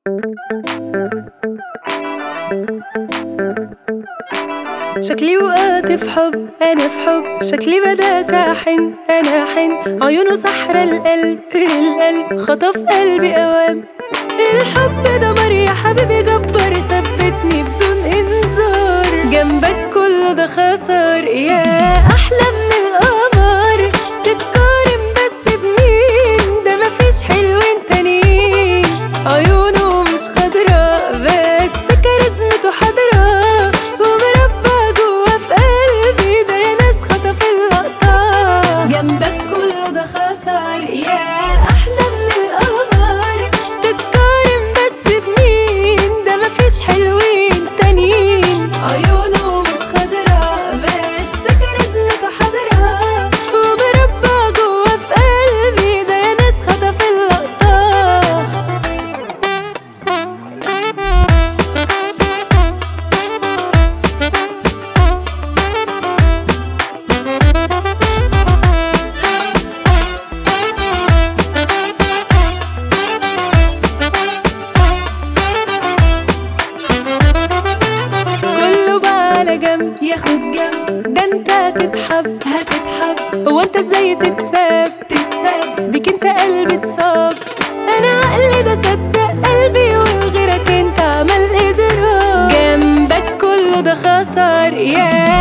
شكلي وقعت في حب انا في حب شكلي بدأت احن انا احن عيونه سحرة القلب القلب خطف قلبي اوام الحب دمر يا حبيبي جبر ثبتني بدون انذار جنبك كله ده خسر يا احلى من القمر تتقارن بس بمين ده مفيش حلوين تانيين عيونه مش خضرا بس كاريزمته حضرا ومربى جوا في قلبي ده يا ناس خطف اللقطة جنبك كله ده خسر يا أحلى من القمر تتقارن بس بمين ده مفيش حلوين تانيين عيونه مش خضرا بس كاريزمته حضرا ومربى جوا في قلبي ده يا ناس خطف اللقطة كله بقى على جنب ياخد جنب ده انت هتتحب هتتحب هو انت ازاي تتساب تتساب بيك انت قلبي اتصاب انا عقلي ده صدق قلبي وغيرك انت عمل اضراب جنبك كله ده خسر يا